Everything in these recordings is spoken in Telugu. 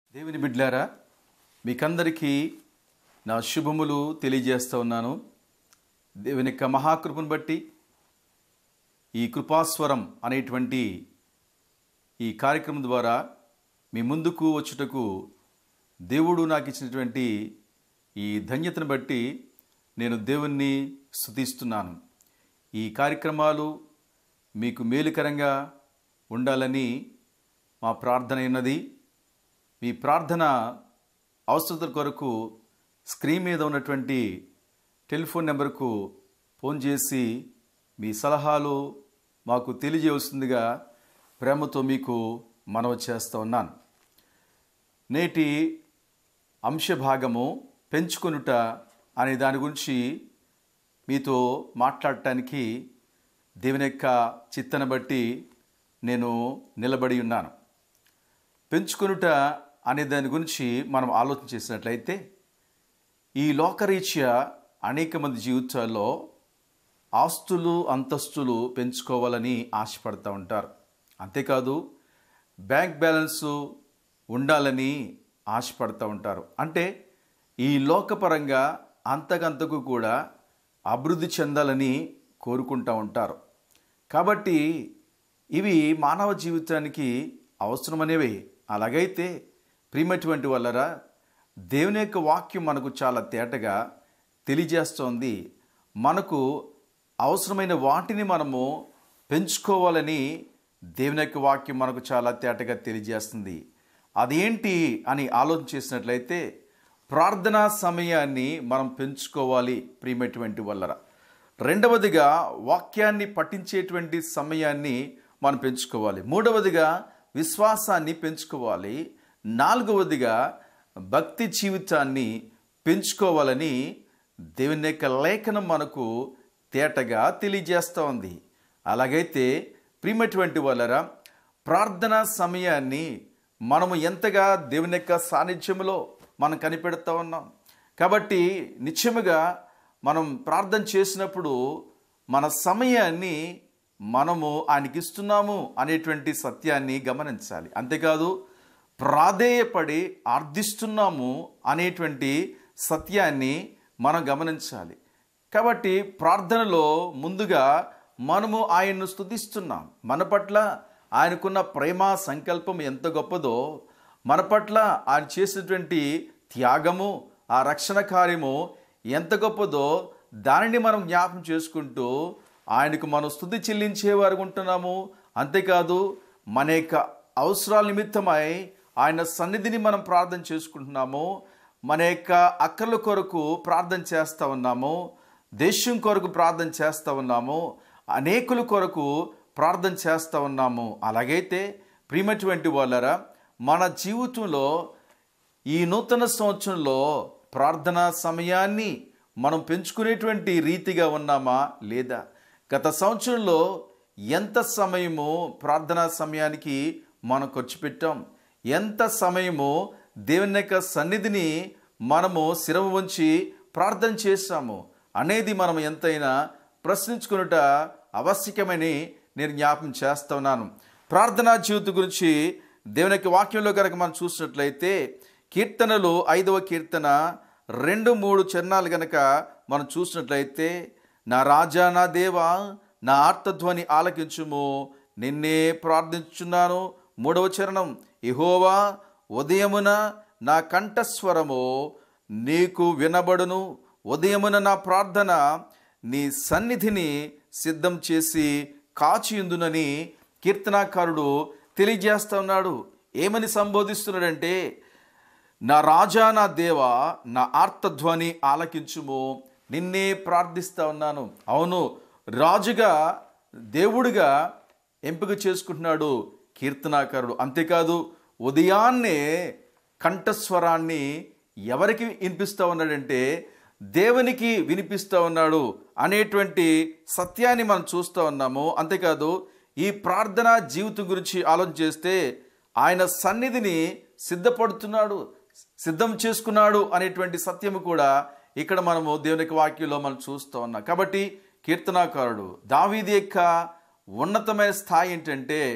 దేవుని బిడ్లారా మీకందరికీ నా శుభములు తెలియజేస్తూ ఉన్నాను దేవుని యొక్క మహాకృపను బట్టి ఈ కృపాస్వరం అనేటువంటి ఈ కార్యక్రమం ద్వారా మీ ముందుకు వచ్చుటకు దేవుడు నాకు ఇచ్చినటువంటి ఈ ధన్యతను బట్టి నేను దేవుణ్ణి స్తుతిస్తున్నాను ఈ కార్యక్రమాలు మీకు మేలుకరంగా ఉండాలని మా ప్రార్థన ఉన్నది మీ ప్రార్థన అవసరతల కొరకు స్క్రీన్ మీద ఉన్నటువంటి టెలిఫోన్ నెంబర్కు ఫోన్ చేసి మీ సలహాలు మాకు తెలియజేయవలసిందిగా ప్రేమతో మీకు మనవి చేస్తూ ఉన్నాను నేటి అంశభాగము పెంచుకొనుట అనే దాని గురించి మీతో మాట్లాడటానికి దేవుని యొక్క చిత్తను బట్టి నేను నిలబడి ఉన్నాను పెంచుకొనుట అనే దాని గురించి మనం ఆలోచన చేసినట్లయితే ఈ లోకరీత్యా అనేక మంది జీవితాల్లో ఆస్తులు అంతస్తులు పెంచుకోవాలని ఆశపడుతూ ఉంటారు అంతేకాదు బ్యాంక్ బ్యాలెన్స్ ఉండాలని ఆశపడుతూ ఉంటారు అంటే ఈ లోకపరంగా అంతకంతకు కూడా అభివృద్ధి చెందాలని కోరుకుంటూ ఉంటారు కాబట్టి ఇవి మానవ జీవితానికి అవసరమనేవి అలాగైతే ప్రియమైనటువంటి వల్లరా దేవుని యొక్క వాక్యం మనకు చాలా తేటగా తెలియజేస్తోంది మనకు అవసరమైన వాటిని మనము పెంచుకోవాలని దేవుని యొక్క వాక్యం మనకు చాలా తేటగా తెలియజేస్తుంది అదేంటి అని ఆలోచన చేసినట్లయితే ప్రార్థనా సమయాన్ని మనం పెంచుకోవాలి ప్రియమైనటువంటి వల్లరా రెండవదిగా వాక్యాన్ని పఠించేటువంటి సమయాన్ని మనం పెంచుకోవాలి మూడవదిగా విశ్వాసాన్ని పెంచుకోవాలి నాలుగవదిగా భక్తి జీవితాన్ని పెంచుకోవాలని దేవుని యొక్క లేఖనం మనకు తేటగా తెలియజేస్తూ ఉంది అలాగైతే ప్రియమైనటువంటి వాళ్ళరా ప్రార్థనా సమయాన్ని మనము ఎంతగా దేవుని యొక్క సాన్నిధ్యంలో మనం కనిపెడుతూ ఉన్నాం కాబట్టి నిత్యముగా మనం ప్రార్థన చేసినప్పుడు మన సమయాన్ని మనము ఆయనకి ఇస్తున్నాము అనేటువంటి సత్యాన్ని గమనించాలి అంతేకాదు ప్రాధేయపడి ఆర్థిస్తున్నాము అనేటువంటి సత్యాన్ని మనం గమనించాలి కాబట్టి ప్రార్థనలో ముందుగా మనము ఆయన్ను స్తుతిస్తున్నాం మన పట్ల ఆయనకున్న ప్రేమ సంకల్పం ఎంత గొప్పదో మన పట్ల ఆయన చేసినటువంటి త్యాగము ఆ రక్షణ కార్యము ఎంత గొప్పదో దానిని మనం జ్ఞాపం చేసుకుంటూ ఆయనకు మనం స్థుతి చెల్లించేవారు ఉంటున్నాము అంతేకాదు మన యొక్క అవసరాల నిమిత్తమై ఆయన సన్నిధిని మనం ప్రార్థన చేసుకుంటున్నాము మన యొక్క అక్కర్ల కొరకు ప్రార్థన చేస్తూ ఉన్నాము దేశం కొరకు ప్రార్థన చేస్తూ ఉన్నాము అనేకుల కొరకు ప్రార్థన చేస్తూ ఉన్నాము అలాగైతే ప్రియమైనటువంటి వాళ్ళరా మన జీవితంలో ఈ నూతన సంవత్సరంలో ప్రార్థనా సమయాన్ని మనం పెంచుకునేటువంటి రీతిగా ఉన్నామా లేదా గత సంవత్సరంలో ఎంత సమయము ప్రార్థనా సమయానికి మనం ఖర్చు పెట్టాం ఎంత సమయము దేవుని యొక్క సన్నిధిని మనము శిరవ ఉంచి ప్రార్థన చేశాము అనేది మనం ఎంతైనా ప్రశ్నించుకునుట ఆవశ్యకమని నేను జ్ఞాపం చేస్తున్నాను ప్రార్థనా జీవితం గురించి దేవుని యొక్క వాక్యంలో కనుక మనం చూసినట్లయితే కీర్తనలు ఐదవ కీర్తన రెండు మూడు చరణాలు గనక మనం చూసినట్లయితే నా రాజా నా దేవా నా ఆర్తధ్వని ఆలకించుము నిన్నే ప్రార్థించున్నాను మూడవ చరణం ఇహోవా ఉదయమున నా కంఠస్వరము నీకు వినబడును ఉదయమున నా ప్రార్థన నీ సన్నిధిని సిద్ధం చేసి కాచియుందునని కీర్తనాకారుడు తెలియజేస్తా ఉన్నాడు ఏమని సంబోధిస్తున్నాడంటే నా రాజా నా దేవ నా ఆర్తధ్వని ఆలకించుము నిన్నే ప్రార్థిస్తా ఉన్నాను అవును రాజుగా దేవుడిగా ఎంపిక చేసుకుంటున్నాడు కీర్తనాకారుడు అంతేకాదు ఉదయాన్నే కంఠస్వరాన్ని ఎవరికి వినిపిస్తూ ఉన్నాడంటే దేవునికి వినిపిస్తూ ఉన్నాడు అనేటువంటి సత్యాన్ని మనం చూస్తూ ఉన్నాము అంతేకాదు ఈ ప్రార్థన జీవితం గురించి ఆలోచన చేస్తే ఆయన సన్నిధిని సిద్ధపడుతున్నాడు సిద్ధం చేసుకున్నాడు అనేటువంటి సత్యము కూడా ఇక్కడ మనము దేవుని యొక్క వాక్యంలో మనం చూస్తూ ఉన్నాం కాబట్టి కీర్తనాకారుడు దావీది యొక్క ఉన్నతమైన స్థాయి ఏంటంటే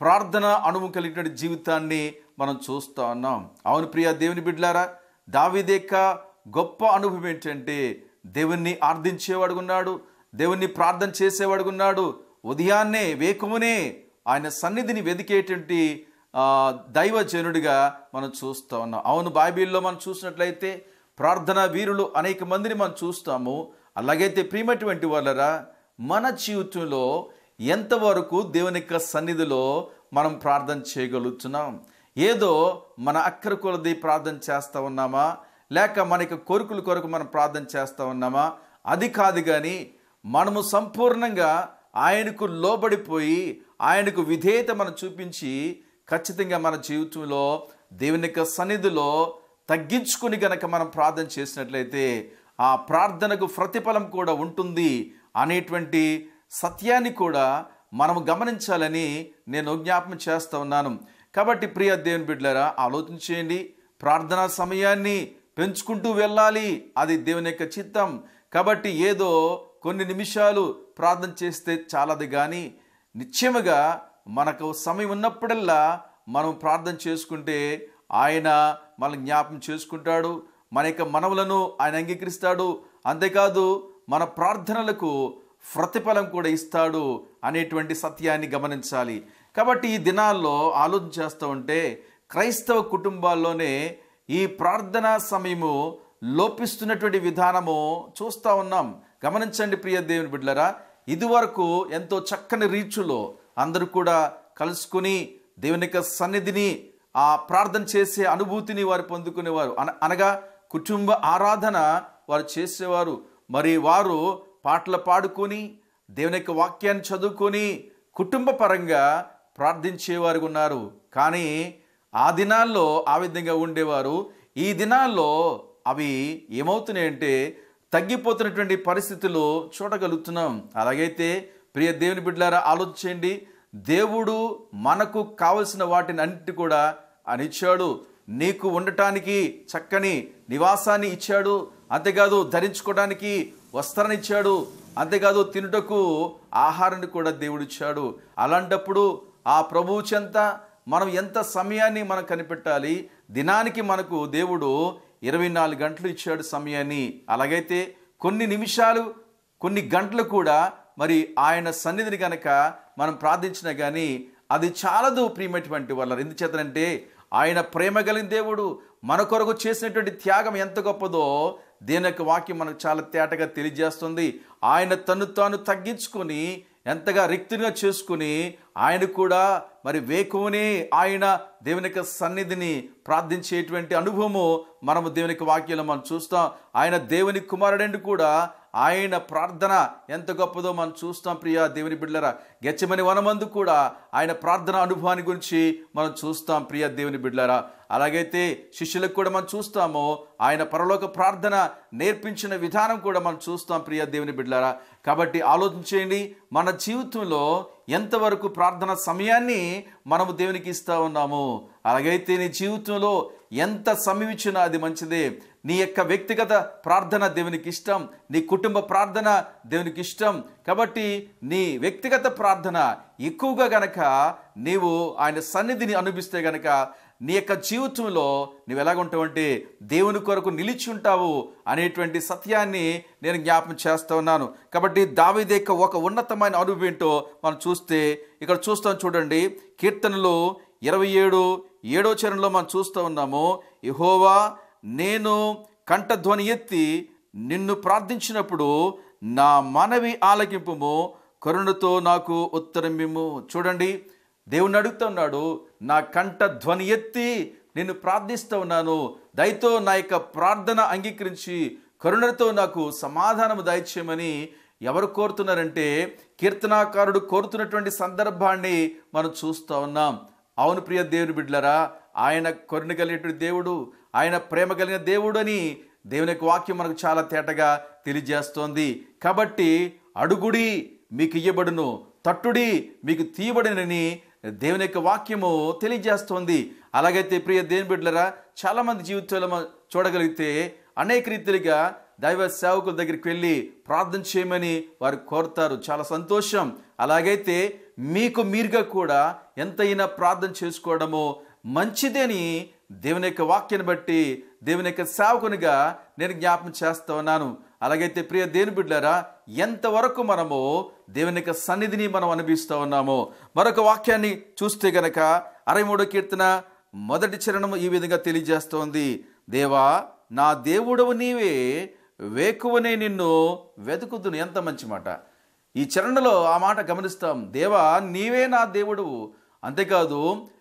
ప్రార్థన అనుభవం కలిగినటువంటి జీవితాన్ని మనం చూస్తూ ఉన్నాం అవును ప్రియ దేవుని బిడ్డలారా దావిదేక గొప్ప అనుభవం ఏంటంటే దేవుణ్ణి ఆర్థించేవాడుగున్నాడు దేవుణ్ణి ప్రార్థన చేసేవాడుగున్నాడు ఉదయాన్నే వేకుమునే ఆయన సన్నిధిని వెదికేటువంటి ఆ, దైవజనుడిగా మనం చూస్తూ ఉన్నాం అవును బైబిల్లో మనం చూసినట్లయితే ప్రార్థన వీరులు అనేక మందిని మనం చూస్తాము అలాగైతే ప్రియమైనటువంటి వాళ్ళరా మన జీవితంలో ఎంతవరకు దేవుని యొక్క సన్నిధిలో మనం ప్రార్థన చేయగలుగుతున్నాం ఏదో మన అక్కర కొలది ప్రార్థన చేస్తూ ఉన్నామా లేక మన యొక్క కోరికల కొరకు మనం ప్రార్థన చేస్తూ ఉన్నామా అది కాదు కానీ మనము సంపూర్ణంగా ఆయనకు లోబడిపోయి ఆయనకు విధేయత మనం చూపించి ఖచ్చితంగా మన జీవితంలో దేవుని యొక్క సన్నిధిలో తగ్గించుకుని గనక మనం ప్రార్థన చేసినట్లయితే ఆ ప్రార్థనకు ప్రతిఫలం కూడా ఉంటుంది అనేటువంటి సత్యాన్ని కూడా మనం గమనించాలని నేను జ్ఞాపకం చేస్తూ ఉన్నాను కాబట్టి ప్రియ దేవుని బిడ్డలారా ఆలోచించేయండి ప్రార్థనా సమయాన్ని పెంచుకుంటూ వెళ్ళాలి అది దేవుని యొక్క చిత్తం కాబట్టి ఏదో కొన్ని నిమిషాలు ప్రార్థన చేస్తే చాలదు కానీ నిశ్చయముగా మనకు సమయం ఉన్నప్పుడల్లా మనం ప్రార్థన చేసుకుంటే ఆయన మన జ్ఞాపం చేసుకుంటాడు మన యొక్క మనవులను ఆయన అంగీకరిస్తాడు అంతేకాదు మన ప్రార్థనలకు ప్రతిఫలం కూడా ఇస్తాడు అనేటువంటి సత్యాన్ని గమనించాలి కాబట్టి ఈ దినాల్లో ఆలోచన చేస్తూ ఉంటే క్రైస్తవ కుటుంబాల్లోనే ఈ ప్రార్థనా సమయము లోపిస్తున్నటువంటి విధానము చూస్తూ ఉన్నాం గమనించండి ప్రియ దేవుని బిడ్డలరా ఇదివరకు ఎంతో చక్కని రీచులో అందరూ కూడా కలుసుకుని దేవుని యొక్క సన్నిధిని ఆ ప్రార్థన చేసే అనుభూతిని వారు పొందుకునేవారు అన అనగా కుటుంబ ఆరాధన వారు చేసేవారు మరి వారు పాటలు పాడుకొని దేవుని యొక్క వాక్యాన్ని చదువుకొని కుటుంబ పరంగా ప్రార్థించేవారు ఉన్నారు కానీ ఆ దినాల్లో ఆ విధంగా ఉండేవారు ఈ దినాల్లో అవి ఏమవుతున్నాయంటే తగ్గిపోతున్నటువంటి పరిస్థితులు చూడగలుగుతున్నాం అలాగైతే ప్రియ దేవుని బిడ్డలారా ఆలోచించండి దేవుడు మనకు కావలసిన వాటిని అన్నిటి కూడా అనిచ్చాడు నీకు ఉండటానికి చక్కని నివాసాన్ని ఇచ్చాడు అంతేకాదు ధరించుకోవడానికి వస్త్రాన్ని ఇచ్చాడు అంతేకాదు తినుటకు ఆహారాన్ని కూడా దేవుడు ఇచ్చాడు అలాంటప్పుడు ఆ ప్రభువు చెంత మనం ఎంత సమయాన్ని మనం కనిపెట్టాలి దినానికి మనకు దేవుడు ఇరవై నాలుగు గంటలు ఇచ్చాడు సమయాన్ని అలాగైతే కొన్ని నిమిషాలు కొన్ని గంటలు కూడా మరి ఆయన సన్నిధిని కనుక మనం ప్రార్థించినా కానీ అది చాలదు ప్రియమైనటువంటి వాళ్ళ ఎందుచేతనంటే ఆయన ప్రేమ కలిగిన దేవుడు మన కొరకు చేసినటువంటి త్యాగం ఎంత గొప్పదో దేని యొక్క వాక్యం మనకు చాలా తేటగా తెలియజేస్తుంది ఆయన తను తాను తగ్గించుకొని ఎంతగా రిక్తిగా చేసుకుని ఆయన కూడా మరి వేకువనే ఆయన దేవుని యొక్క సన్నిధిని ప్రార్థించేటువంటి అనుభవము మనము దేవుని యొక్క వాక్యంలో మనం చూస్తాం ఆయన దేవుని కుమారుడండి కూడా ఆయన ప్రార్థన ఎంత గొప్పదో మనం చూస్తాం ప్రియ దేవుని బిడ్డలరా గెచ్చమని వనమందు కూడా ఆయన ప్రార్థన అనుభవాన్ని గురించి మనం చూస్తాం ప్రియ దేవుని బిడ్డలరా అలాగైతే శిష్యులకు కూడా మనం చూస్తాము ఆయన పరలోక ప్రార్థన నేర్పించిన విధానం కూడా మనం చూస్తాం ప్రియ దేవుని బిడ్డలారా కాబట్టి ఆలోచించేయండి మన జీవితంలో ఎంతవరకు ప్రార్థన సమయాన్ని మనము దేవునికి ఇస్తా ఉన్నాము అలాగైతే నీ జీవితంలో ఎంత సమయం ఇచ్చినా అది మంచిదే నీ యొక్క వ్యక్తిగత ప్రార్థన దేవునికి ఇష్టం నీ కుటుంబ ప్రార్థన దేవునికి ఇష్టం కాబట్టి నీ వ్యక్తిగత ప్రార్థన ఎక్కువగా గనక నీవు ఆయన సన్నిధిని అనుభవిస్తే గనక నీ యొక్క జీవితంలో నువ్వు ఎలాగుంటావంటే దేవుని కొరకు నిలిచి ఉంటావు అనేటువంటి సత్యాన్ని నేను జ్ఞాపకం చేస్తూ ఉన్నాను కాబట్టి దావీదు యొక్క ఒక ఉన్నతమైన అనుభవం ఏంటో మనం చూస్తే ఇక్కడ చూస్తాం చూడండి కీర్తనలు ఇరవై ఏడు ఏడో చరణంలో మనం చూస్తూ ఉన్నాము యహోవా నేను కంఠధ్వని ఎత్తి నిన్ను ప్రార్థించినప్పుడు నా మనవి ఆలకింపుము కరుణతో నాకు ఉత్తరం మిమ్ము చూడండి దేవుని అడుగుతున్నాడు నా కంఠ ధ్వని ఎత్తి నిన్ను ప్రార్థిస్తూ ఉన్నాను దయతో నా యొక్క ప్రార్థన అంగీకరించి కరుణతో నాకు సమాధానము దయచేయమని ఎవరు కోరుతున్నారంటే కీర్తనాకారుడు కోరుతున్నటువంటి సందర్భాన్ని మనం చూస్తూ ఉన్నాం అవును ప్రియ దేవుని బిడ్డలరా ఆయన కరుణ కలిగినటువంటి దేవుడు ఆయన ప్రేమ కలిగిన దేవుడు అని దేవుని యొక్క వాక్యం మనకు చాలా తేటగా తెలియజేస్తోంది కాబట్టి అడుగుడి మీకు ఇయ్యబడును తట్టుడి మీకు తీయబడినని దేవుని యొక్క వాక్యము తెలియజేస్తోంది అలాగైతే ప్రియ దేవుని బిడ్డలరా చాలామంది జీవితంలో మనం చూడగలిగితే అనేక రీతిలుగా దైవ సేవకుల దగ్గరికి వెళ్ళి ప్రార్థన చేయమని వారు కోరుతారు చాలా సంతోషం అలాగైతే మీకు మీరుగా కూడా ఎంతైనా ప్రార్థన చేసుకోవడము మంచిదని దేవుని యొక్క వాక్యాన్ని బట్టి దేవుని యొక్క సేవకునిగా నేను జ్ఞాపకం చేస్తా ఉన్నాను అలాగైతే ప్రియ దేని బిడ్డారా ఎంతవరకు మనము దేవుని యొక్క సన్నిధిని మనం అనుభవిస్తూ ఉన్నామో మరొక వాక్యాన్ని చూస్తే గనక అరవై మూడో కీర్తన మొదటి చరణము ఈ విధంగా తెలియజేస్తోంది దేవా నా దేవుడవు నీవే వేకువనే నిన్ను వెతుకుతును ఎంత మంచి మాట ఈ చరణలో ఆ మాట గమనిస్తాం దేవా నీవే నా దేవుడు అంతేకాదు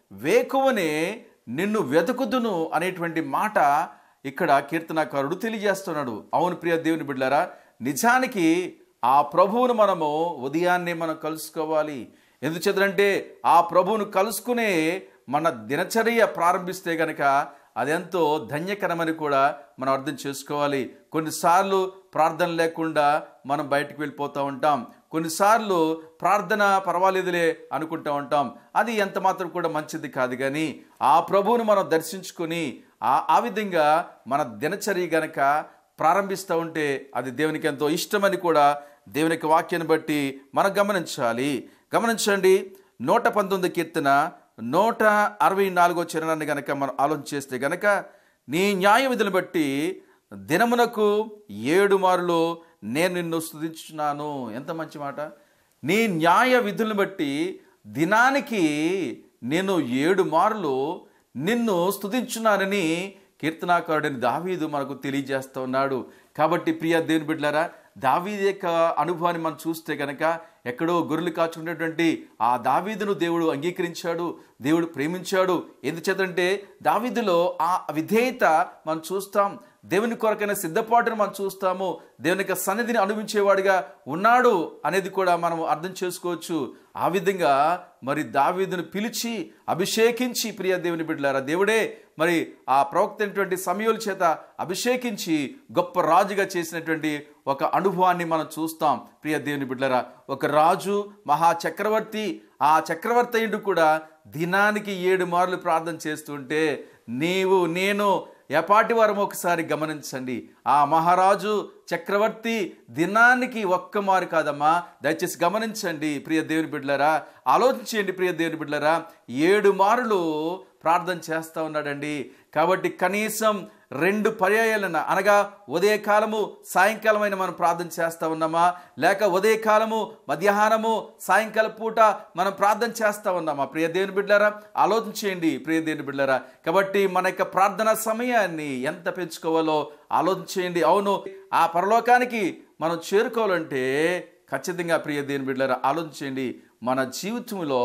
వేకువనే నిన్ను వెతుకుదును అనేటువంటి మాట ఇక్కడ కీర్తనాకారుడు తెలియజేస్తున్నాడు అవును ప్రియ దేవుని బిడ్డారా నిజానికి ఆ ప్రభువును మనము ఉదయాన్నే మనం కలుసుకోవాలి ఎందుచేతంటే ఆ ప్రభువును కలుసుకునే మన దినచర్య ప్రారంభిస్తే గనక అదెంతో ధన్యకరమని కూడా మనం అర్థం చేసుకోవాలి కొన్నిసార్లు ప్రార్థన లేకుండా మనం బయటకు వెళ్ళిపోతూ ఉంటాం కొన్నిసార్లు ప్రార్థన పర్వాలేదులే అనుకుంటూ ఉంటాం అది ఎంత మాత్రం కూడా మంచిది కాదు కానీ ఆ ప్రభువును మనం దర్శించుకొని ఆ ఆ విధంగా మన దినచర్య గనక ప్రారంభిస్తూ ఉంటే అది దేవునికి ఎంతో ఇష్టమని కూడా దేవుని యొక్క వాక్యాన్ని బట్టి మనం గమనించాలి గమనించండి నూట పంతొమ్మిది కీర్తన నూట అరవై నాలుగో చరణాన్ని గనక మనం ఆలోచన చేస్తే గనక నీ న్యాయ విధులను బట్టి దినమునకు ఏడు మారులు నేను నిన్ను స్తుతించున్నాను ఎంత మంచి మాట నీ న్యాయ విధులను బట్టి దినానికి నేను ఏడు మారులు నిన్ను స్తుతించున్నానని కీర్తనాకారుడని దావీదు మనకు తెలియజేస్తూ ఉన్నాడు కాబట్టి ప్రియ దేవుని బిడ్డలారా దావీదు యొక్క అనుభవాన్ని మనం చూస్తే కనుక ఎక్కడో గొర్రెలు కాచుకునేటువంటి ఆ దావీదును దేవుడు అంగీకరించాడు దేవుడు ప్రేమించాడు ఎందుచేతంటే దావీదులో ఆ విధేయత మనం చూస్తాం దేవుని కొరకైన సిద్ధపాటును మనం చూస్తాము దేవుని యొక్క సన్నిధిని అనుభవించేవాడిగా ఉన్నాడు అనేది కూడా మనం అర్థం చేసుకోవచ్చు ఆ విధంగా మరి దావీదును పిలిచి అభిషేకించి ప్రియ దేవుని బిడ్డలారా దేవుడే మరి ఆ ప్రవక్త అయినటువంటి సమయాల చేత అభిషేకించి గొప్ప రాజుగా చేసినటువంటి ఒక అనుభవాన్ని మనం చూస్తాం ప్రియ దేవుని బిడ్డలారా ఒక రాజు మహా చక్రవర్తి ఆ చక్రవర్తి అయ్యుడు కూడా దినానికి ఏడు మార్లు ప్రార్థన చేస్తుంటే నీవు నేను ఎపాటి వారం ఒకసారి గమనించండి ఆ మహారాజు చక్రవర్తి దినానికి ఒక్క మారు కాదమ్మా దయచేసి గమనించండి ప్రియ దేవుని బిడ్డలరా ఆలోచించండి ప్రియ దేవుని బిడ్డలరా ఏడు మారులు ప్రార్థన చేస్తూ ఉన్నాడండి కాబట్టి కనీసం రెండు పర్యాయాలన అనగా ఉదయకాలము సాయంకాలమైన మనం ప్రార్థన చేస్తూ ఉన్నామా లేక ఉదయకాలము మధ్యాహ్నము సాయంకాల పూట మనం ప్రార్థన చేస్తూ ఉన్నామా ప్రియ దేవుని బిడ్డలారా ఆలోచన చేయండి ప్రియ దేవుని బిడ్డలారా కాబట్టి మన యొక్క ప్రార్థన సమయాన్ని ఎంత పెంచుకోవాలో ఆలోచన చేయండి అవును ఆ పరలోకానికి మనం చేరుకోవాలంటే ఖచ్చితంగా ప్రియ దేవుని బిడ్డలారా ఆలోచన చేయండి మన జీవితంలో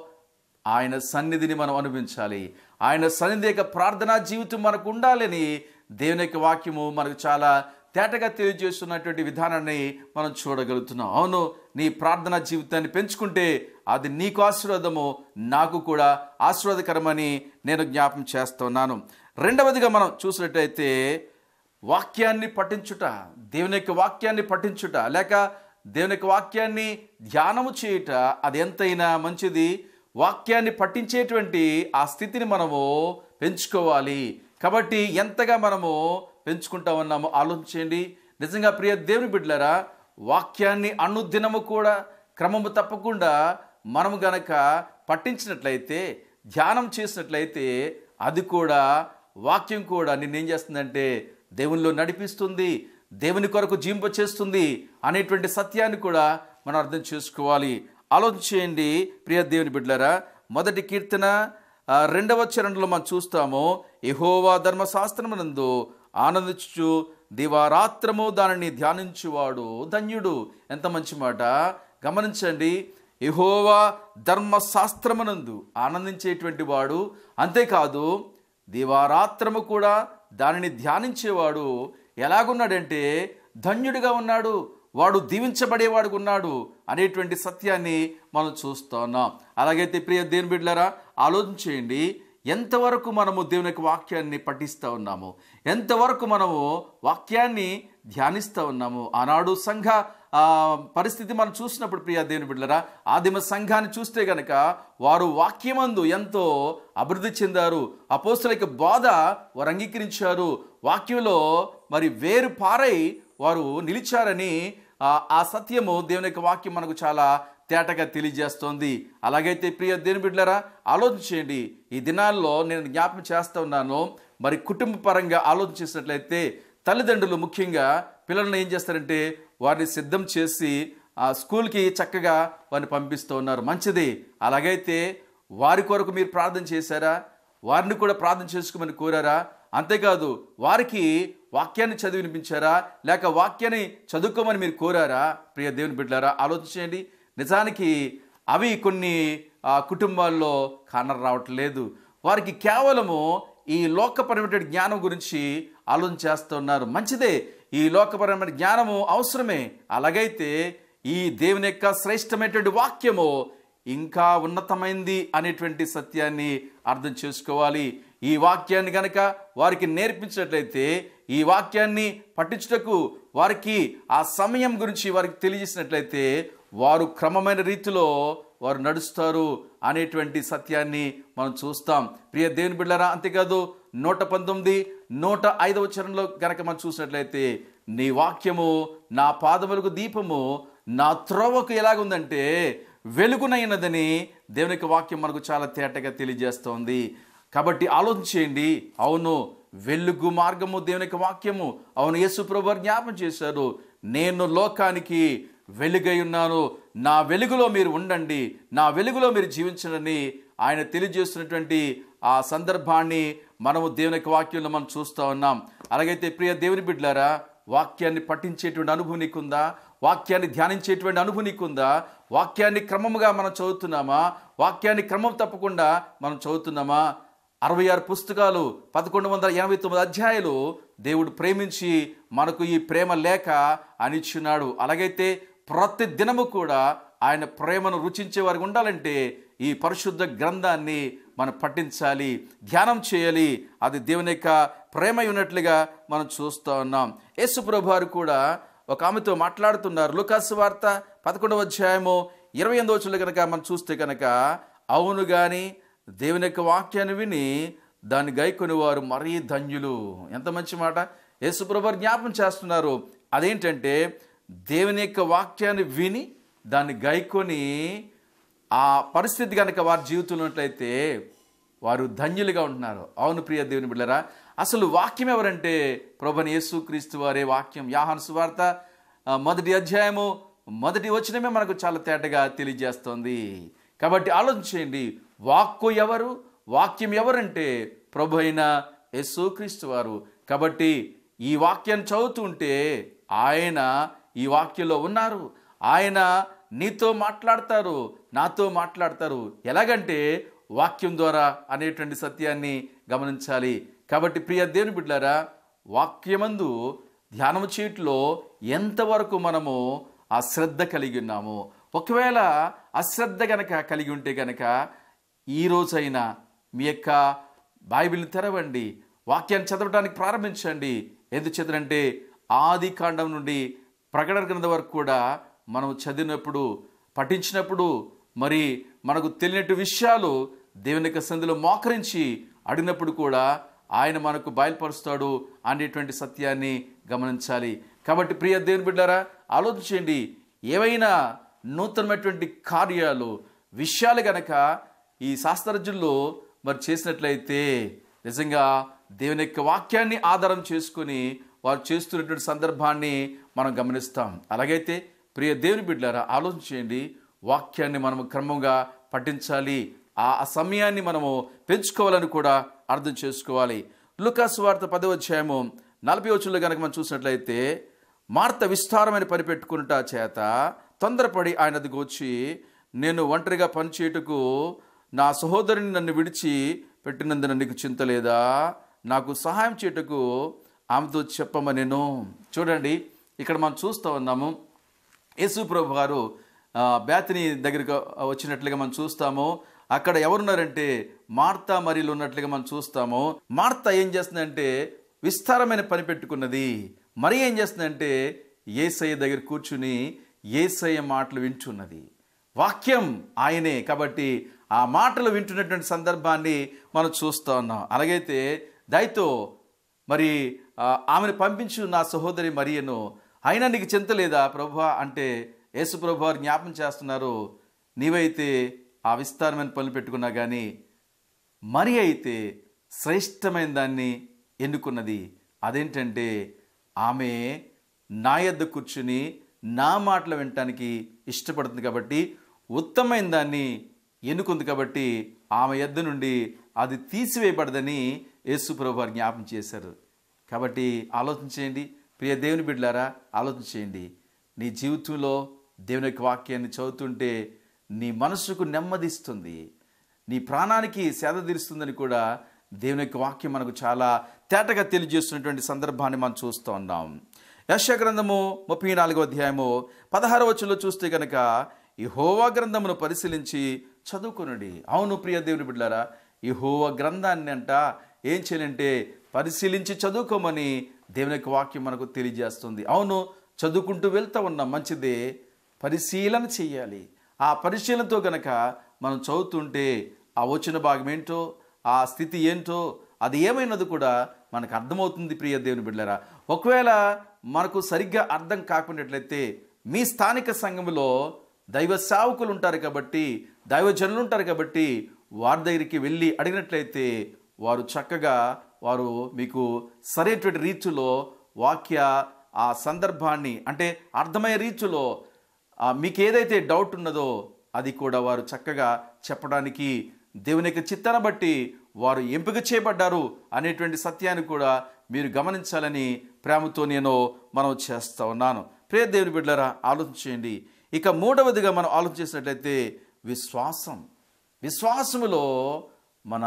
ఆయన సన్నిధిని మనం అనుభవించాలి ఆయన సన్నిధి యొక్క ప్రార్థనా జీవితం మనకు ఉండాలని దేవుని యొక్క వాక్యము మనకు చాలా తేటగా తెలియజేస్తున్నటువంటి విధానాన్ని మనం చూడగలుగుతున్నాం అవును నీ ప్రార్థనా జీవితాన్ని పెంచుకుంటే అది నీకు ఆశీర్వాదము నాకు కూడా ఆశీర్వాదకరమని నేను జ్ఞాపం చేస్తున్నాను రెండవదిగా మనం చూసినట్టయితే వాక్యాన్ని పఠించుట దేవుని యొక్క వాక్యాన్ని పఠించుట లేక దేవుని యొక్క వాక్యాన్ని ధ్యానము చేయుట అది ఎంతైనా మంచిది వాక్యాన్ని పఠించేటువంటి ఆ స్థితిని మనము పెంచుకోవాలి కాబట్టి ఎంతగా మనము పెంచుకుంటా ఉన్నామో ఆలోచించండి నిజంగా ప్రియ దేవుని బిడ్డలారా వాక్యాన్ని అనుదినము కూడా క్రమము తప్పకుండా మనము గనక పఠించినట్లయితే ధ్యానం చేసినట్లయితే అది కూడా వాక్యం కూడా నిన్నేం చేస్తుందంటే దేవునిలో నడిపిస్తుంది దేవుని కొరకు జీంప చేస్తుంది అనేటువంటి సత్యాన్ని కూడా మనం అర్థం చేసుకోవాలి ఆలోచన చేయండి ప్రియ దేవుని బిడ్డలారా మొదటి కీర్తన ఆ, రెండవ చరణంలో మనం చూస్తాము యెహోవా ధర్మశాస్త్రమునందు ఆనందించు దివారాత్రము దానిని ధ్యానించువాడు ధన్యుడు ఎంత మంచి మాట గమనించండి యెహోవా ధర్మశాస్త్రమునందు ఆనందించేటువంటి వాడు అంతేకాదు దివారాత్రము కూడా దానిని ధ్యానించేవాడు ఎలాగున్నాడంటే ధన్యుడిగా ఉన్నాడు వాడు దీవించబడేవాడు ఉన్నాడు అనేటువంటి సత్యాన్ని మనం చూస్తా ఉన్నాం అలాగైతే ప్రియ దేవుని బిడ్డలారా ఆలోచన చేయండి ఎంతవరకు మనము దేవుని యొక్క వాక్యాన్ని పఠిస్తూ ఉన్నాము ఎంతవరకు మనము వాక్యాన్ని ధ్యానిస్తూ ఉన్నాము ఆనాడు సంఘ ఆ, పరిస్థితి మనం చూసినప్పుడు ప్రియ దేవుని బిడ్డలరా ఆదిమ సంఘాన్ని చూస్తే గనక వారు వాక్యమందు ఎంతో అభివృద్ధి చెందారు అపోస్తులకి బోధ వారు అంగీకరించారు వాక్యంలో మరి వేరు పారై వారు నిలిచారని ఆ ఆ సత్యము దేవుని యొక్క వాక్యం మనకు చాలా తేటగా తెలియజేస్తోంది అలాగైతే ప్రియ దేని బిడ్డలారా ఆలోచన చేయండి ఈ దినాల్లో నేను జ్ఞాపకం చేస్తా ఉన్నాను మరి కుటుంబ పరంగా ఆలోచన చేసినట్లయితే తల్లిదండ్రులు ముఖ్యంగా పిల్లల్ని ఏం చేస్తారంటే వారిని సిద్ధం చేసి ఆ స్కూల్కి చక్కగా వారిని పంపిస్తూ ఉన్నారు మంచిది అలాగైతే వారి కొరకు మీరు ప్రార్థన చేశారా వారిని కూడా ప్రార్థన చేసుకోమని కోరారా అంతేకాదు వారికి వాక్యాన్ని చదివి వినిపించారా లేక వాక్యాన్ని చదువుకోమని మీరు కోరారా ప్రియ దేవుని బిడ్డారా ఆలోచించండి నిజానికి అవి కొన్ని ఆ, కుటుంబాల్లో కానర రావట్లేదు వారికి కేవలము ఈ లోకపరమైన జ్ఞానం గురించి ఆలోచన చేస్తున్నారు మంచిదే ఈ లోకపరమైన జ్ఞానము అవసరమే అలాగైతే ఈ దేవుని యొక్క శ్రేష్టమైనటువంటి వాక్యము ఇంకా ఉన్నతమైంది అనేటువంటి సత్యాన్ని అర్థం చేసుకోవాలి ఈ వాక్యాన్ని గనక వారికి నేర్పించినట్లయితే ఈ వాక్యాన్ని పఠించుటకు వారికి ఆ సమయం గురించి వారికి తెలియజేసినట్లయితే వారు క్రమమైన రీతిలో వారు నడుస్తారు అనేటువంటి సత్యాన్ని మనం చూస్తాం ప్రియ దేవుని బిళ్ళరా అంతేకాదు నూట పంతొమ్మిది నూట ఐదవ చరణంలో గనక మనం చూసినట్లయితే నీ వాక్యము నా పాదములకు దీపము నా త్రోవకు ఎలాగుందంటే వెలుగునైనదని దేవుని యొక్క వాక్యం మనకు చాలా తేటగా తెలియజేస్తోంది కాబట్టి ఆలోచన చేయండి అవును వెలుగు మార్గము దేవుని యొక్క వాక్యము అవును యేసు ప్రభు వారు జ్ఞాపం చేశారు నేను లోకానికి వెలుగై ఉన్నాను నా వెలుగులో మీరు ఉండండి నా వెలుగులో మీరు జీవించడని ఆయన తెలియజేస్తున్నటువంటి ఆ సందర్భాన్ని మనము దేవుని యొక్క వాక్యంలో మనం చూస్తూ ఉన్నాం అలాగైతే ప్రియ దేవుని బిడ్డలారా వాక్యాన్ని పఠించేటువంటి అనుభవం నీకుందా వాక్యాన్ని ధ్యానించేటువంటి అనుభవం నీకుందా వాక్యాన్ని క్రమముగా మనం చదువుతున్నామా వాక్యాన్ని క్రమం తప్పకుండా మనం చదువుతున్నామా అరవై ఆరు పుస్తకాలు పదకొండు వందల ఎనభై తొమ్మిది అధ్యాయులు దేవుడు ప్రేమించి మనకు ఈ ప్రేమ లేఖ అనిచ్చున్నాడు అలాగైతే ప్రతి దినము కూడా ఆయన ప్రేమను రుచించే వారికి ఉండాలంటే ఈ పరిశుద్ధ గ్రంథాన్ని మనం పఠించాలి ధ్యానం చేయాలి అది దేవుని యొక్క ప్రేమ ఉన్నట్లుగా మనం చూస్తూ ఉన్నాం యేసు ప్రభు వారు కూడా ఒక ఆమెతో మాట్లాడుతున్నారు లుకాసు వార్త పదకొండవ అధ్యాయము ఇరవై ఎనిమిదవ వచ్చులు కనుక మనం చూస్తే కనుక అవును కానీ దేవుని యొక్క వాక్యాన్ని విని దాన్ని గైకొని వారు మరీ ధన్యులు ఎంత మంచి మాట యేసుప్రభు వారు జ్ఞాపం చేస్తున్నారు అదేంటంటే దేవుని యొక్క వాక్యాన్ని విని దాన్ని గైకొని ఆ పరిస్థితి కనుక వారి జీవితంలో ఉన్నట్లయితే వారు ధన్యులుగా ఉంటున్నారు అవును ప్రియ దేవుని బిళ్ళరా అసలు వాక్యం ఎవరంటే ప్రభుని యేసు క్రీస్తు వారే వాక్యం యాహాను సువార్త ఆ, మొదటి అధ్యాయము మొదటి వచనమే మనకు చాలా తేటగా తెలియజేస్తోంది కాబట్టి ఆలోచన చేయండి వాక్కు ఎవరు వాక్యం ఎవరంటే ప్రభు అయిన యేసుక్రీస్తు వారు కాబట్టి ఈ వాక్యాన్ని చదువుతుంటే ఆయన ఈ వాక్యంలో ఉన్నారు ఆయన నీతో మాట్లాడతారు నాతో మాట్లాడతారు ఎలాగంటే వాక్యం ద్వారా అనేటువంటి సత్యాన్ని గమనించాలి కాబట్టి ప్రియ దేవుని బిడ్డారా వాక్యమందు ధ్యానం చేయట్లో ఎంతవరకు మనము ఆ శ్రద్ధ కలిగి ఉన్నాము ఒకవేళ అశ్రద్ధ గనక కలిగి ఉంటే గనక ఈ రోజైనా మీ యొక్క బైబిల్ని తెరవండి వాక్యాన్ని చదవడానికి ప్రారంభించండి ఎందుచేతనంటే ఆది కాండం నుండి ప్రకటన గ్రంథం వరకు కూడా మనం చదివినప్పుడు పఠించినప్పుడు మరి మనకు తెలియనట్టు విషయాలు దేవుని యొక్క సంధిలో మోకరించి అడిగినప్పుడు కూడా ఆయన మనకు బయలుపరుస్తాడు అనేటువంటి సత్యాన్ని గమనించాలి కాబట్టి ప్రియ దేవుని బిడ్డారా ఆలోచించండి ఏవైనా నూతనమైనటువంటి కార్యాలు విషయాలు గనక ఈ శాస్త్రజ్ఞుల్లో మరి చేసినట్లయితే నిజంగా దేవుని యొక్క వాక్యాన్ని ఆధారం చేసుకొని వారు చేస్తున్నటువంటి సందర్భాన్ని మనం గమనిస్తాం అలాగైతే ప్రియ దేవుని బిడ్డారా ఆలోచన చేయండి వాక్యాన్ని మనము క్రమంగా పఠించాలి ఆ ఆ సమయాన్ని మనము పెంచుకోవాలని కూడా అర్థం చేసుకోవాలి లుకాసు వార్త పదవ అధ్యాయము నలభై వచ్చుల్లో కనుక మనం చూసినట్లయితే మార్త విస్తారమైన పని పెట్టుకున్నట చేత తొందరపడి ఆయన అదికి వచ్చి నేను ఒంటరిగా పనిచేయుటకు నా సహోదరుని నన్ను విడిచి పెట్టినందున నీకు చింత లేదా నాకు సహాయం చేయుటకు ఆమెతో చెప్పమనేను చూడండి ఇక్కడ మనం చూస్తూ ఉన్నాము యేసు ప్రభు గారు ఆ, బేతని దగ్గరికి వచ్చినట్లుగా మనం చూస్తాము అక్కడ ఎవరున్నారంటే మార్తా మరియలు ఉన్నట్లుగా మనం చూస్తాము మార్తా ఏం చేస్తుందంటే విస్తారమైన పని పెట్టుకున్నది మరి ఏం చేస్తుందంటే ఏసయ్య దగ్గర కూర్చుని ఏసయ్య మాటలు వింటున్నది వాక్యం ఆయనే కాబట్టి ఆ మాటలు వింటున్నటువంటి సందర్భాన్ని మనం చూస్తూ ఉన్నాం అలాగైతే దయతో మరి ఆ, ఆమెను పంపించు నా సహోదరి మరియను అయినా నీకు చింత లేదా ప్రభు అంటే యేసుప్రభు వారు జ్ఞాపం చేస్తున్నారు నీవైతే ఆ విస్తారమైన పనులు పెట్టుకున్నా కానీ మరి అయితే శ్రేష్టమైన దాన్ని ఎన్నుకున్నది అదేంటంటే ఆమె నా యొద్ద కూర్చుని నా మాటలు వినటానికి ఇష్టపడుతుంది కాబట్టి ఉత్తమైన దాన్ని ఎన్నుకుంది కాబట్టి ఆమె యొద్ద నుండి అది తీసివేయబడదని యేసుప్రభు వారు జ్ఞాపం చేశారు కాబట్టి ఆలోచన చేయండి ప్రియ దేవుని బిడ్డలారా ఆలోచన చేయండి నీ జీవితంలో దేవుని యొక్క వాక్యాన్ని చదువుతుంటే నీ మనసుకు నెమ్మదిస్తుంది నీ ప్రాణానికి సేద తీరుస్తుందని కూడా దేవుని యొక్క వాక్యం మనకు చాలా తేటగా తెలియజేస్తున్నటువంటి సందర్భాన్ని మనం చూస్తూ ఉన్నాం యశ గ్రంథము ముప్పై నాలుగో అధ్యాయము పదహారవ వచ్చులో చూస్తే కనుక ఈ హోవా గ్రంథమును పరిశీలించి చదువుకునండి అవును ప్రియ దేవుని బిడ్డారా ఈ హోవా గ్రంథాన్ని అంట ఏం చేయాలంటే పరిశీలించి చదువుకోమని దేవుని యొక్క వాక్యం మనకు తెలియజేస్తుంది అవును చదువుకుంటూ వెళ్తా ఉన్నాం మంచిదే పరిశీలన చేయాలి ఆ పరిశీలనతో గనక మనం చదువుతుంటే ఆ వచ్చిన భాగం ఏంటో ఆ స్థితి ఏంటో అది ఏమైనది కూడా మనకు అర్థమవుతుంది ప్రియ దేవుని బిడ్డలారా ఒకవేళ మనకు సరిగ్గా అర్థం కాకున్నట్లయితే మీ స్థానిక సంఘంలో దైవ సేవకులు ఉంటారు కాబట్టి దైవజనులు ఉంటారు కాబట్టి వారి దగ్గరికి వెళ్ళి అడిగినట్లయితే వారు చక్కగా వారు మీకు సరైనటువంటి రీతిలో వాక్య ఆ సందర్భాన్ని అంటే అర్థమయ్యే రీతిలో ఆ, మీకు ఏదైతే డౌట్ ఉన్నదో అది కూడా వారు చక్కగా చెప్పడానికి దేవుని యొక్క చిత్తాన్ని బట్టి వారు ఎంపిక చేయబడ్డారు అనేటువంటి సత్యాన్ని కూడా మీరు గమనించాలని ప్రేమతో నేను మనం చేస్తా ఉన్నాను ప్రియ దేవుని బిడ్డలారా ఆలోచన చేయండి ఇక మూడవదిగా మనం ఆలోచన చేసినట్లయితే విశ్వాసం విశ్వాసములో మన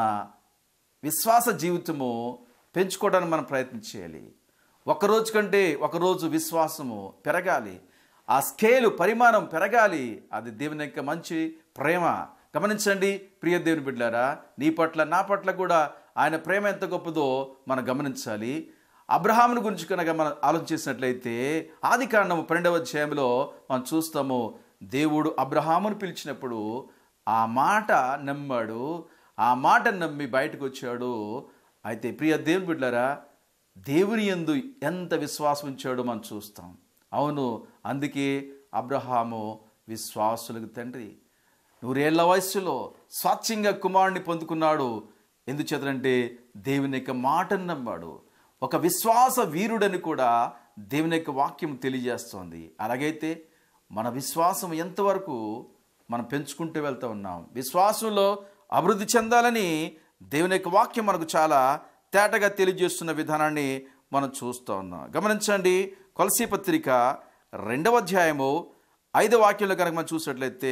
విశ్వాస జీవితము పెంచుకోవడానికి మనం ప్రయత్నం చేయాలి ఒకరోజు కంటే ఒకరోజు విశ్వాసము పెరగాలి ఆ స్కేలు పరిమాణం పెరగాలి అది దేవుని యొక్క మంచి ప్రేమ గమనించండి ప్రియ దేవుని బిడ్డారా నీ పట్ల నా పట్ల కూడా ఆయన ప్రేమ ఎంత గొప్పదో మనం గమనించాలి అబ్రహాముని గురించి కనుక మనం ఆలోచన చేసినట్లయితే ఆది కాండము పన్నెండవ అధ్యాయంలో మనం చూస్తాము దేవుడు అబ్రహామును పిలిచినప్పుడు ఆ మాట నమ్మాడు ఆ మాట నమ్మి బయటకు వచ్చాడు అయితే ప్రియ దేవుని బిడ్డారా దేవుని యందు ఎంత విశ్వాసం ఉంచాడో మనం చూస్తాం అవును అందుకే అబ్రహాము విశ్వాసులకు తండ్రి నూరేళ్ల వయస్సులో స్వాచ్ఛంగా కుమారుని పొందుకున్నాడు ఎందుచేతంటే దేవుని యొక్క మాటను నమ్మాడు ఒక విశ్వాస వీరుడని కూడా దేవుని యొక్క వాక్యం తెలియజేస్తోంది అలాగైతే మన విశ్వాసం ఎంతవరకు మనం పెంచుకుంటూ వెళ్తూ ఉన్నాం విశ్వాసంలో అభివృద్ధి చెందాలని దేవుని యొక్క వాక్యం మనకు చాలా తేటగా తెలియజేస్తున్న విధానాన్ని మనం చూస్తూ ఉన్నాం గమనించండి కొలసీ పత్రిక రెండవ అధ్యాయము ఐదవ వాక్యంలో కనుక మనం చూసినట్లయితే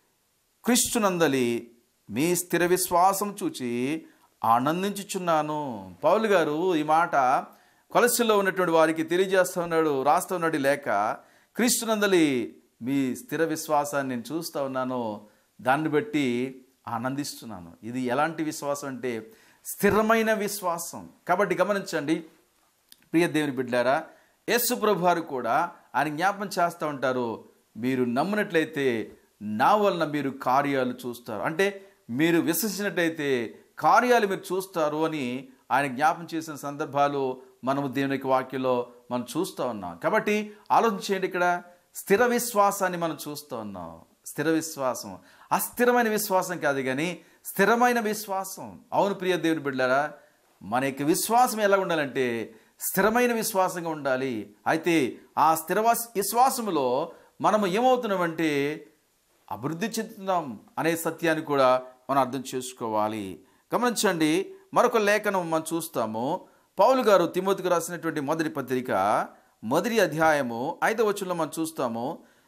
క్రీస్తునందలి మీ స్థిర విశ్వాసం చూచి ఆనందించుచున్నాను పౌలు గారు ఈ మాట కొలసిలో ఉన్నటువంటి వారికి తెలియజేస్తూ ఉన్నాడు రాస్తూ ఉన్నాడు ఈ లేక క్రీస్తునందలి మీ స్థిర విశ్వాసాన్ని నేను చూస్తూ ఉన్నాను దాన్ని బట్టి ఆనందిస్తున్నాను ఇది ఎలాంటి విశ్వాసం అంటే స్థిరమైన విశ్వాసం కాబట్టి గమనించండి ప్రియ దేవుని బిడ్డారా యేసు ప్రభు వారు కూడా ఆయన జ్ఞాపం చేస్తూ ఉంటారు మీరు నమ్మినట్లయితే నా వలన మీరు కార్యాలు చూస్తారు అంటే మీరు విశ్వసించినట్లయితే కార్యాలు మీరు చూస్తారు అని ఆయన జ్ఞాపం చేసిన సందర్భాలు మనము దేవుని యొక్క వాక్యంలో మనం చూస్తూ ఉన్నాం కాబట్టి ఆలోచన చేయండి ఇక్కడ స్థిర విశ్వాసాన్ని మనం చూస్తూ ఉన్నాం స్థిర విశ్వాసం అస్థిరమైన విశ్వాసం కాదు కానీ స్థిరమైన విశ్వాసం అవును ప్రియ దేవుని బిడ్డారా మన యొక్క విశ్వాసం ఎలా ఉండాలంటే స్థిరమైన విశ్వాసంగా ఉండాలి అయితే ఆ స్థిర విశ్వాసములో మనము ఏమవుతున్నామంటే అభివృద్ధి చెందుతున్నాం అనే సత్యాన్ని కూడా మనం అర్థం చేసుకోవాలి గమనించండి మరొక లేఖనం మనం చూస్తాము పౌలు గారు తిమోతికి రాసినటువంటి మొదటి పత్రిక మొదటి అధ్యాయము ఐదవ వచనంలో మనం చూస్తాము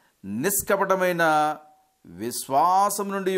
నిష్కపటమైన విశ్వాసం నుండి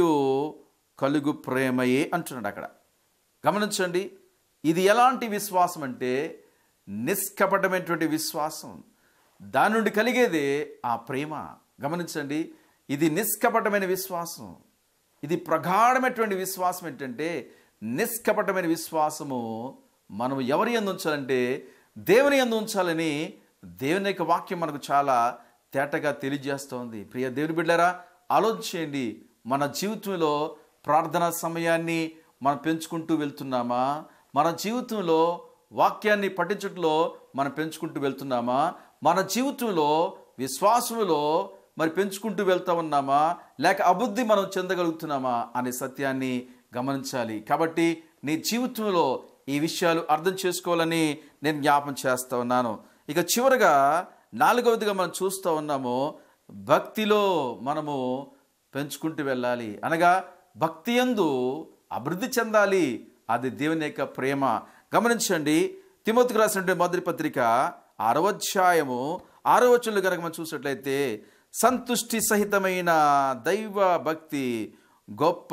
కలుగు ప్రేమయే అంటున్నాడు అక్కడ గమనించండి ఇది ఎలాంటి విశ్వాసం అంటే నిష్కపటమైనటువంటి విశ్వాసం దాని నుండి కలిగేదే ఆ ప్రేమ గమనించండి ఇది నిష్కపటమైన విశ్వాసం ఇది ప్రగాఢమైనటువంటి విశ్వాసం ఏంటంటే నిష్కపటమైన విశ్వాసము మనం ఎవరి ఎందు ఉంచాలంటే దేవుని ఎందు ఉంచాలని దేవుని యొక్క వాక్యం మనకు చాలా తేటగా తెలియజేస్తోంది ప్రియ దేవుని బిడ్డారా ఆలోచించేయండి మన జీవితంలో ప్రార్థనా సమయాన్ని మనం పెంచుకుంటూ వెళ్తున్నామా మన జీవితంలో వాక్యాన్ని పఠించడంలో మనం పెంచుకుంటూ వెళ్తున్నామా మన జీవితంలో విశ్వాసములో మరి పెంచుకుంటూ వెళ్తా ఉన్నామా లేక అబుద్ధి మనం చెందగలుగుతున్నామా అనే సత్యాన్ని గమనించాలి కాబట్టి నీ జీవితంలో ఈ విషయాలు అర్థం చేసుకోవాలని నేను జ్ఞాపం చేస్తా ఉన్నాను ఇక చివరగా నాలుగవదిగా మనం చూస్తూ ఉన్నాము భక్తిలో మనము పెంచుకుంటూ వెళ్ళాలి అనగా భక్తి యందు అభివృద్ధి చెందాలి అది దేవుని యొక్క ప్రేమ గమనించండి తిమోతికి రాసినటువంటి మొదటి పత్రిక ఆరవ అధ్యాయము ఆరో వచనంలో కనుక మనం చూసినట్లయితే సంతుష్టి సహితమైన దైవ భక్తి గొప్ప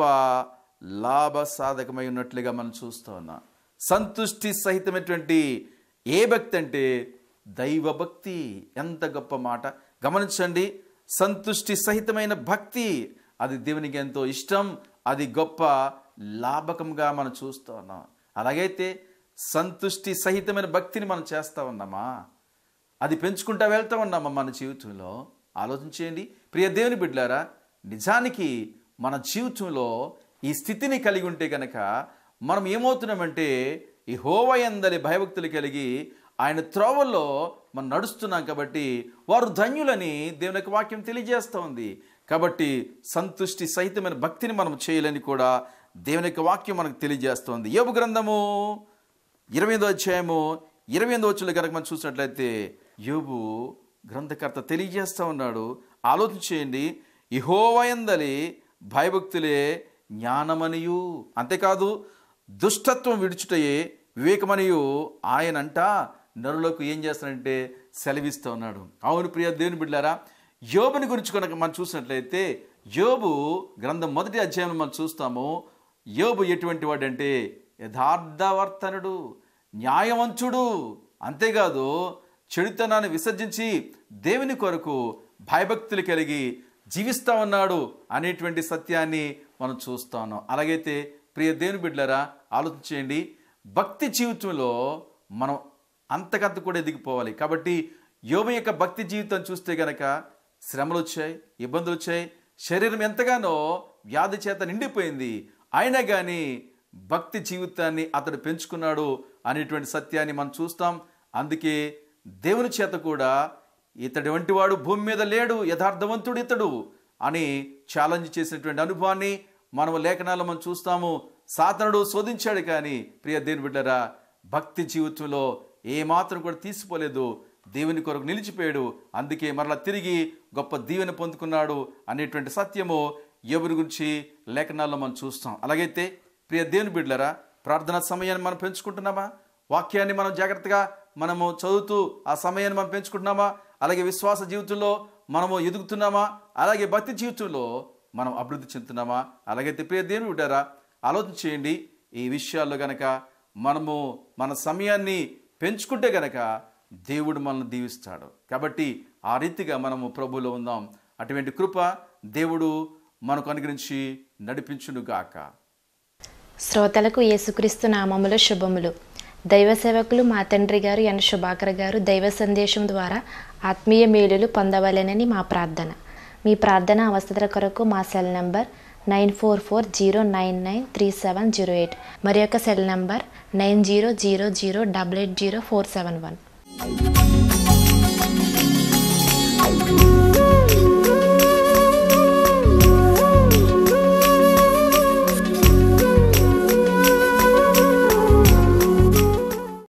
లాభ సాధకమై ఉన్నట్లుగా మనం చూస్తూ ఉన్నాం సంతుష్టి సహితమైనటువంటి ఏ భక్తి అంటే దైవ భక్తి ఎంత గొప్ప మాట గమనించండి సంతుష్టి సహితమైన భక్తి అది దేవునికి ఎంతో ఇష్టం అది గొప్ప లాభకంగా మనం చూస్తూ ఉన్నాం అలాగైతే సంతుష్టి సహితమైన భక్తిని మనం చేస్తూ ఉన్నామా అది పెంచుకుంటా వెళ్తా ఉన్నామా మన జీవితంలో ఆలోచించేయండి ప్రియ దేవుని బిడ్డారా నిజానికి మన జీవితంలో ఈ స్థితిని కలిగి ఉంటే కనుక మనం ఏమవుతున్నామంటే ఈ హోవయందలి భయభక్తులు కలిగి ఆయన త్రోవల్లో మనం నడుస్తున్నాం కాబట్టి వారు ధన్యులని దేవుని యొక్క వాక్యం తెలియజేస్తూ ఉంది కాబట్టి సంతుష్టి సహితమైన భక్తిని మనం చేయాలని కూడా దేవుని యొక్క వాక్యం మనకు తెలియజేస్తోంది యోబు గ్రంథము ఇరవై ఎనిమిదో అధ్యాయము ఇరవై ఎనిమిదో వచ్చులు కనుక మనం చూసినట్లయితే యోబు గ్రంథకర్త తెలియజేస్తూ ఉన్నాడు ఆలోచన చేయండి ఇహోవయందలి భయభక్తులే జ్ఞానమనియు అంతేకాదు దుష్టత్వం విడుచుటయే వివేకమనియు ఆయనంట నరులకు ఏం చేస్తాడంటే సెలవిస్తూ ఉన్నాడు అవును ప్రియ దేవుని బిడ్డారా యోబుని గురించి కనుక మనం చూసినట్లయితే యోబు గ్రంథం మొదటి అధ్యాయంలో మనం చూస్తాము యోబు ఎటువంటి వాడంటే యథార్థవర్తనుడు న్యాయవంతుడు అంతేకాదు చెడుతనాన్ని విసర్జించి దేవుని కొరకు భయభక్తులు కలిగి జీవిస్తా ఉన్నాడు అనేటువంటి సత్యాన్ని మనం చూస్తా ఉన్నాం అలాగైతే ప్రియ దేవుని బిడ్డలారా ఆలోచించేయండి భక్తి జీవితంలో మనం అంతకంత కూడా ఎదిగిపోవాలి కాబట్టి యోగ యొక్క భక్తి జీవితం చూస్తే గనక శ్రమలు వచ్చాయి ఇబ్బందులు వచ్చాయి శరీరం ఎంతగానో వ్యాధి చేత నిండిపోయింది అయినా కానీ భక్తి జీవితాన్ని అతడు పెంచుకున్నాడు అనేటువంటి సత్యాన్ని మనం చూస్తాం అందుకే దేవుని చేత కూడా ఇతడి వంటి వాడు భూమి మీద లేడు యథార్థవంతుడు ఇతడు అని ఛాలెంజ్ చేసినటువంటి అనుభవాన్ని మనం లేఖనాల్లో మనం చూస్తాము సాతనుడు శోధించాడు కానీ ప్రియ దేవుని బిడ్డరా భక్తి జీవితంలో ఏ మాత్రం కూడా తీసిపోలేదు దేవుని కొరకు నిలిచిపోయాడు అందుకే మరలా తిరిగి గొప్ప దీవెన పొందుకున్నాడు అనేటువంటి సత్యము ఎవరి గురించి లేఖనాల్లో మనం చూస్తాం అలాగైతే ప్రియ దేవుని బిడ్డలరా ప్రార్థనా సమయాన్ని మనం పెంచుకుంటున్నామా వాక్యాన్ని మనం జాగ్రత్తగా మనము చదువుతూ ఆ సమయాన్ని మనం పెంచుకుంటున్నామా అలాగే విశ్వాస జీవితంలో మనము ఎదుగుతున్నామా అలాగే భక్తి జీవితంలో మనం అభివృద్ధి చెందుతున్నామా అలాగైతే ప్రియ దేవుని బిడ్డారా ఆలోచన చేయండి ఈ విషయాల్లో గనక మనము మన సమయాన్ని పెంచుకుంటే గనక దేవుడు మనల్ని దీవిస్తాడు కాబట్టి ఆ రీతిగా మనము ప్రభువులో ఉందాం అటువంటి కృప దేవుడు మనకు అనుగ్రహించి నడిపించునుగాక శ్రోతలకు యేసుక్రీస్తు నామములో శుభములు దైవ సేవకులు మా తండ్రి గారు ఎన్ శుభాకర్ గారు దైవ సందేశం ద్వారా ఆత్మీయ మేలులు పొందవలెనని మా ప్రార్థన మీ ప్రార్థన అవసరత కొరకు మా cell number nine four four zero nine nine three seven zero eight మరి యొక్క cell number nine zero zero zero double eight zero four seven one